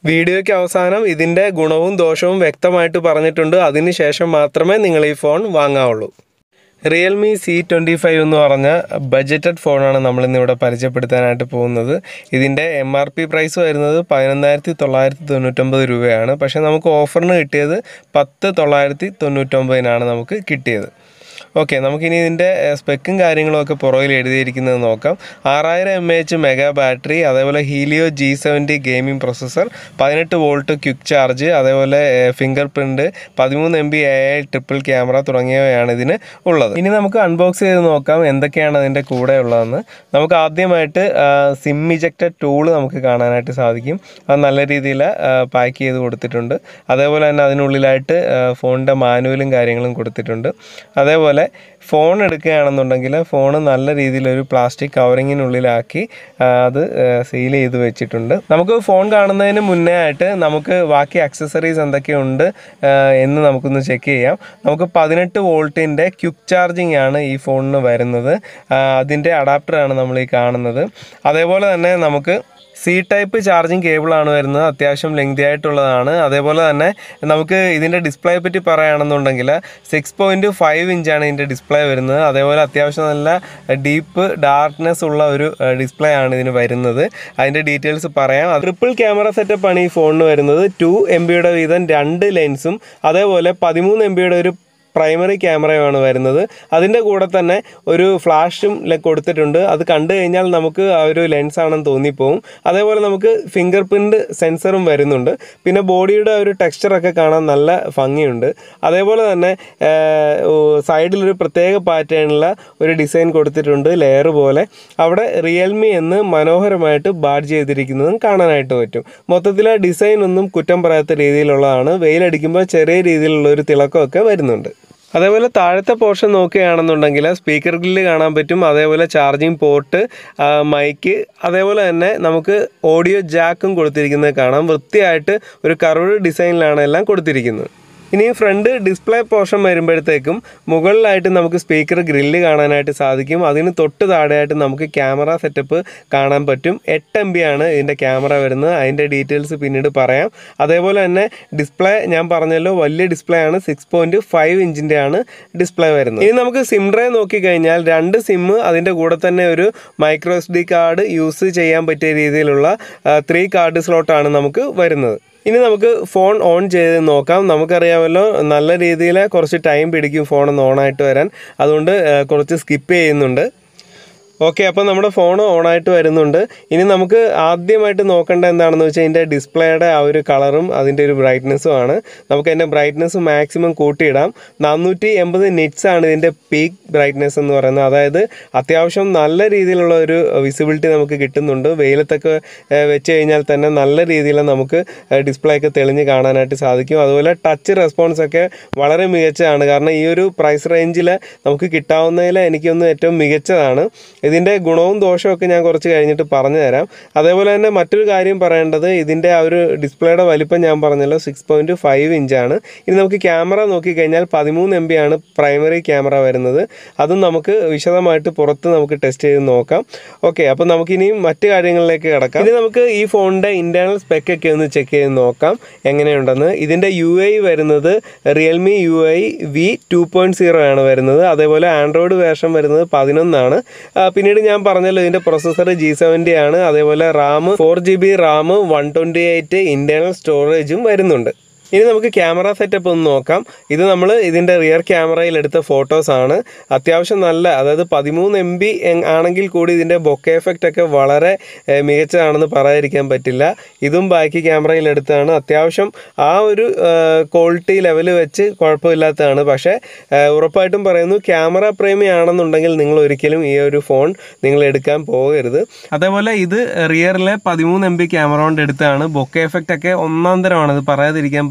വീഡിയോയ്ക്ക് അവസാനം ഇതിൻ്റെ ഗുണവും ദോഷവും വ്യക്തമായിട്ട് പറഞ്ഞിട്ടുണ്ട് അതിനുശേഷം മാത്രമേ നിങ്ങൾ ഈ ഫോൺ വാങ്ങാവുള്ളൂ റിയൽമി സി ട്വൻറ്റി ഫൈവ് എന്ന് പറഞ്ഞ ബഡ്ജറ്റഡ് ഫോണാണ് നമ്മളിന്നിവിടെ പരിചയപ്പെടുത്താനായിട്ട് പോകുന്നത് ഇതിൻ്റെ എം ആർ പി പ്രൈസ് വരുന്നത് പതിനൊന്നായിരത്തി തൊള്ളായിരത്തി തൊണ്ണൂറ്റൊമ്പത് രൂപയാണ് പക്ഷേ നമുക്ക് ഓഫറിന് കിട്ടിയത് പത്ത് തൊള്ളായിരത്തി തൊണ്ണൂറ്റൊമ്പതിനാണ് നമുക്ക് കിട്ടിയത് ഓക്കെ നമുക്കിനി ഇതിൻ്റെ സ്പെക്കും കാര്യങ്ങളും ഒക്കെ പുറകിൽ എഴുതിയിരിക്കുന്നത് നോക്കാം ആറായിരം എം എച്ച് മെഗാ ബാറ്ററി അതേപോലെ Helio G seventy gaming processor പതിനെട്ട് വോൾട്ട് ക്വിക്ക് ചാർജ് അതേപോലെ ഫിംഗർ പ്രിൻറ്റ് പതിമൂന്ന് M B A I triple camera തുടങ്ങിയവയാണ് ഇതിന് ഉള്ളത് ഇനി നമുക്ക് അൺബോക്സ് ചെയ്ത് നോക്കാം എന്തൊക്കെയാണ് അതിൻ്റെ കൂടെ ഉള്ളതെന്ന് നമുക്ക് ആദ്യമായിട്ട് സിം ഇജക്റ്റഡ് ടൂൾ നമുക്ക് കാണാനായിട്ട് സാധിക്കും അത് നല്ല രീതിയിൽ പാക്ക് ചെയ്ത് കൊടുത്തിട്ടുണ്ട് അതേപോലെ തന്നെ അതിനുള്ളിലായിട്ട് ഫോണിൻ്റെ മാനുവലും കാര്യങ്ങളും കൊടുത്തിട്ടുണ്ട് അതേപോലെ ഫോൺ എടുക്കുകയാണെന്നുണ്ടെങ്കിൽ ഫോൺ നല്ല രീതിയിലൊരു പ്ലാസ്റ്റിക് കവറിങ്ങിനുള്ളിലാക്കി ആ, അത് സീൽ ചെയ്ത് വെച്ചിട്ടുണ്ട് നമുക്ക് ഫോൺ കാണുന്നതിന് മുന്നേ ആയിട്ട് നമുക്ക് ബാക്കി അക്സസറീസ് എന്തൊക്കെയുണ്ട് ആ, എന്ന് നമുക്കൊന്ന് ചെക്ക് ചെയ്യാം നമുക്ക് പതിനെട്ട് വോൾട്ടിൻ്റെ ക്യുക്ക് ചാർജിങ് ആണ് ഈ ഫോണിന് വരുന്നത് ആ, അതിൻ്റെ അഡാപ്റ്ററാണ് നമ്മൾ ഈ കാണുന്നത് അതേപോലെ തന്നെ നമുക്ക് സി ടൈപ്പ് ചാർജിങ് കേബിളാണ് വരുന്നത് അത്യാവശ്യം ലെങ്തി ആയിട്ടുള്ളതാണ് അതേപോലെ തന്നെ നമുക്ക് ഇതിൻ്റെ ഡിസ്പ്ലേയെ പറ്റി പറയുകയാണെന്നുണ്ടെങ്കിൽ സിക്സ് പോയിൻറ്റ് ഫൈവ് ഇഞ്ചാണ് ഇതിൻ്റെ ഡിസ്പ്ലേ വരുന്നത് അതേപോലെ അത്യാവശ്യം നല്ല ഡീപ്പ് ഡാർക്ക്നെസ് ഉള്ള ഒരു ഡിസ്പ്ലേ ആണ് ഇതിന് വരുന്നത് അതിൻ്റെ ഡീറ്റെയിൽസ് പറയാം ട്രിപ്പിൾ ക്യാമറ സെറ്റപ്പ് ആണ് ഈ ഫോണിന് വരുന്നത് ടു എം ബിയുടെ വീതം രണ്ട് ലെൻസും അതേപോലെ പതിമൂന്ന് എം ബിയുടെ ഒരു പ്രൈമറി ക്യാമറയുമാണ് വരുന്നത് അതിൻ്റെ കൂടെ തന്നെ ഒരു ഫ്ലാഷും ലെ- കൊടുത്തിട്ടുണ്ട് അത് കണ്ടു കഴിഞ്ഞാൽ നമുക്ക് ആ ഒരു ലെൻസ് ആണെന്ന് തോന്നിപ്പോവും അതേപോലെ നമുക്ക് ഫിംഗർ പ്രിൻറ്റ് സെൻസറും വരുന്നുണ്ട് പിന്നെ ബോഡിയുടെ ഒരു ടെക്സ്ചറൊക്കെ കാണാൻ നല്ല ഭംഗിയുണ്ട് അതേപോലെ തന്നെ സൈഡിലൊരു പ്രത്യേക പാറ്റേണിലുള്ള ഒരു ഡിസൈൻ കൊടുത്തിട്ടുണ്ട് ലെയർ പോലെ അവിടെ റിയൽമി എന്ന് മനോഹരമായിട്ട് ബാഡ് ചെയ്തിരിക്കുന്നതും കാണാനായിട്ട് പറ്റും മൊത്തത്തിൽ ആ ഡിസൈൻ ഒന്നും കുറ്റം പറയാത്ത രീതിയിലുള്ളതാണ് വെയിലടിക്കുമ്പോൾ ചെറിയ രീതിയിലുള്ള ഒരു തിളക്കമൊക്കെ വരുന്നുണ്ട് അതേപോലെ താഴത്തെ പോർഷൻ നോക്കുകയാണെന്നുണ്ടെങ്കിൽ സ്പീക്കർ ഗ്രില്ല് കാണാൻ പറ്റും അതേപോലെ ചാർജിങ് പോർട്ട് മൈക്ക് അതേപോലെ തന്നെ നമുക്ക് ഓഡിയോ ജാക്കും കൊടുത്തിരിക്കുന്നത് കാണാം വൃത്തിയായിട്ട് ഒരു കർവ് ഡിസൈനിലാണ് എല്ലാം കൊടുത്തിരിക്കുന്നത് ഇനി ഫ്രണ്ട് ഡിസ്പ്ലേ പോർഷൻ വരുമ്പോഴത്തേക്കും മുകളിലായിട്ട് നമുക്ക് സ്പീക്കർ ഗ്രില്ല് കാണാനായിട്ട് സാധിക്കും അതിന് തൊട്ട് താഴെയായിട്ട് നമുക്ക് ക്യാമറ സെറ്റപ്പ് കാണാൻ പറ്റും എട്ട് എം ബി ആണ് ഇതിൻ്റെ ക്യാമറ വരുന്നത് അതിൻ്റെ ഡീറ്റെയിൽസ് പിന്നീട് പറയാം അതേപോലെ തന്നെ ഡിസ്പ്ലേ ഞാൻ പറഞ്ഞല്ലോ വലിയ ഡിസ്പ്ലേ ആണ് സിക്സ് പോയിൻറ്റ് ഫൈവ് ഇഞ്ചിൻ്റെ ആണ് ഡിസ്പ്ലേ വരുന്നത് ഇനി നമുക്ക് സിം ഡ്രൈവ് നോക്കിക്കഴിഞ്ഞാൽ രണ്ട് സിം അതിൻ്റെ കൂടെ തന്നെ ഒരു micro S D card use ചെയ്യാൻ പറ്റിയ രീതിയിലുള്ള ത്രീ കാർഡ് സ്ലോട്ടാണ് നമുക്ക് വരുന്നത് ഇനി നമുക്ക് ഫോൺ ഓൺ ചെയ്ത് നോക്കാം നമുക്കറിയാമല്ലോ നല്ല രീതിയിൽ കുറച്ച് ടൈം പിടിക്കും ഫോൺ ഒന്ന് ഓണായിട്ട് വരാൻ അതുകൊണ്ട് ആ, കുറച്ച് സ്കിപ്പ് ചെയ്യുന്നുണ്ട് ഓക്കെ അപ്പോൾ നമ്മുടെ ഫോൺ ഓണായിട്ട് വരുന്നുണ്ട് ഇനി നമുക്ക് ആദ്യമായിട്ട് നോക്കേണ്ട എന്താണെന്ന് വെച്ചാൽ ഇതിൻ്റെ ഡിസ്പ്ലേയുടെ ആ ഒരു കളറും അതിൻ്റെ ഒരു ബ്രൈറ്റ്നസ്സും ആണ് നമുക്ക് അതിൻ്റെ ബ്രൈറ്റ്നസ് മാക്സിമം കൂട്ടിയിടാം നാനൂറ്റി എൺപത് നിറ്റ്സ് ആണ് ഇതിൻ്റെ പീക്ക് ബ്രൈറ്റ്നസ് എന്ന് പറയുന്നത് അതായത് അത്യാവശ്യം നല്ല രീതിയിലുള്ള ഒരു വിസിബിലിറ്റി നമുക്ക് കിട്ടുന്നുണ്ട് വെയിലത്തൊക്കെ ഏഹ്, വെച്ച് കഴിഞ്ഞാൽ തന്നെ നല്ല രീതിയിൽ നമുക്ക് ഡിസ്പ്ലേ ഒക്കെ തെളിഞ്ഞ് കാണാനായിട്ട് സാധിക്കും അതുപോലെ ടച്ച് റെസ്പോൺസ് ഒക്കെ വളരെ മികച്ചതാണ് കാരണം ഈ ഒരു പ്രൈസ് റേഞ്ചിൽ നമുക്ക് കിട്ടാവുന്നതിൽ എനിക്കൊന്ന് ഏറ്റവും മികച്ചതാണ് ഇതിൻ്റെ ഗുണവും ദോഷവും ഒക്കെ ഞാൻ കുറച്ച് കഴിഞ്ഞിട്ട് പറഞ്ഞു തരാം അതേപോലെ തന്നെ മറ്റൊരു കാര്യം പറയേണ്ടത് ഇതിൻ്റെ ആ ഒരു ഡിസ്പ്ലേയുടെ വലിപ്പം ഞാൻ പറഞ്ഞല്ലോ സിക്സ് പോയിൻറ്റ് ഫൈവ് ഇഞ്ചാണ് ഇനി നമുക്ക് ക്യാമറ നോക്കിക്കഴിഞ്ഞാൽ പതിമൂന്ന് എം ബി ആണ് പ്രൈമറി ക്യാമറ വരുന്നത് അതും നമുക്ക് വിശദമായിട്ട് പുറത്ത് നമുക്ക് ടെസ്റ്റ് ചെയ്ത് നോക്കാം ഓക്കെ അപ്പോൾ നമുക്കിനിയും മറ്റു കാര്യങ്ങളിലേക്ക് കിടക്കാം ഇനി നമുക്ക് ഈ ഫോണിൻ്റെ ഇൻറ്റേർണൽ സ്പെക്ക് ഒക്കെ ഒന്ന് ചെക്ക് ചെയ്ത് നോക്കാം എങ്ങനെയുണ്ടെന്ന് ഇതിൻ്റെ യു ഐ വരുന്നത് Realme U I V two point zero ആണ് വരുന്നത് അതേപോലെ ആൻഡ്രോയിഡ് വേർഷൻ വരുന്നത് പതിനൊന്നാണ് ആ, പിന്നീട് ഞാൻ പറഞ്ഞല്ലോ ഇതിൻ്റെ പ്രൊസസ്സർ ജി സെവൻറ്റി ആണ് അതേപോലെ RAM four G B RAM one twenty eight internal സ്റ്റോറേജും വരുന്നുണ്ട് ഇനി നമുക്ക് ക്യാമറ സെറ്റപ്പ് ഒന്ന് നോക്കാം ഇത് നമ്മൾ ഇതിൻ്റെ റിയർ ക്യാമറയിൽ എടുത്ത ഫോട്ടോസ് ആണ് അത്യാവശ്യം നല്ല അതായത് പതിമൂന്ന് എം ബി ആണെങ്കിൽ കൂടി ഇതിൻ്റെ ബൊക്കെ എഫക്റ്റ് ഒക്കെ വളരെ ഏഹ്, മികച്ചതാണെന്ന് പറയാതിരിക്കാൻ പറ്റില്ല ഇതും ബാക്കി ക്യാമറയിൽ എടുത്തതാണ് അത്യാവശ്യം ആ ഒരു ക്വാളിറ്റി ലെവൽ വെച്ച് കുഴപ്പമില്ലാത്തതാണ് പക്ഷേ ഏഹ്, ഉറപ്പായിട്ടും പറയുന്നു ക്യാമറ പ്രേമി ആണെന്നുണ്ടെങ്കിൽ നിങ്ങൾ ഒരിക്കലും ഈ ഒരു ഫോൺ നിങ്ങൾ എടുക്കാൻ പോകരുത് അതേപോലെ ഇത് റിയറിലെ പതിമൂന്ന് എം ബി ക്യാമറ കൊണ്ട് എടുത്തതാണ് ബൊക്കെ എഫക്റ്റ് ഒക്കെ ഒന്നാം തരമാണ് അത് പറയാതിരിക്കാൻ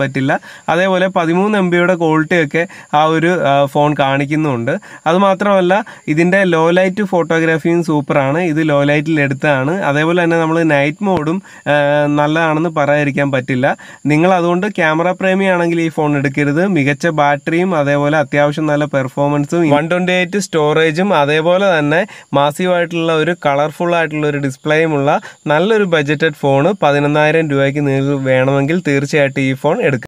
പറ്റില്ല അതേപോലെ പതിമൂന്ന് എം ബിയുടെ ക്വാളിറ്റിയൊക്കെ ആ ഒരു ആ, ഫോൺ കാണിക്കുന്നുണ്ട് അതുമാത്രമല്ല ഇതിൻ്റെ ലോ ലൈറ്റ് ഫോട്ടോഗ്രാഫിയും സൂപ്പറാണ് ഇത് ലോ ലൈറ്റിൽ എടുത്തതാണ് അതേപോലെ തന്നെ നമ്മൾ നൈറ്റ് മോഡും ആ, നല്ലതാണെന്ന് പറയാതിരിക്കാൻ പറ്റില്ല നിങ്ങൾ അതുകൊണ്ട് ക്യാമറ പ്രേമിയാണെങ്കിൽ ഈ ഫോൺ എടുക്കരുത് മികച്ച ബാറ്ററിയും അതേപോലെ അത്യാവശ്യം നല്ല പെർഫോമൻസും വൺ ട്വൻറ്റി എയ്റ്റ് സ്റ്റോറേജും അതേപോലെ തന്നെ മാസീവായിട്ടുള്ള ഒരു കളർഫുൾ ആയിട്ടുള്ള ഒരു ഡിസ്പ്ലേയുമുള്ള നല്ലൊരു ബഡ്ജറ്റഡ് ഫോൺ പതിനൊന്നായിരം രൂപയ്ക്ക് നിങ്ങൾക്ക് വേണമെങ്കിൽ തീർച്ചയായിട്ടും ഈ ഫോൺ എടുക്കാം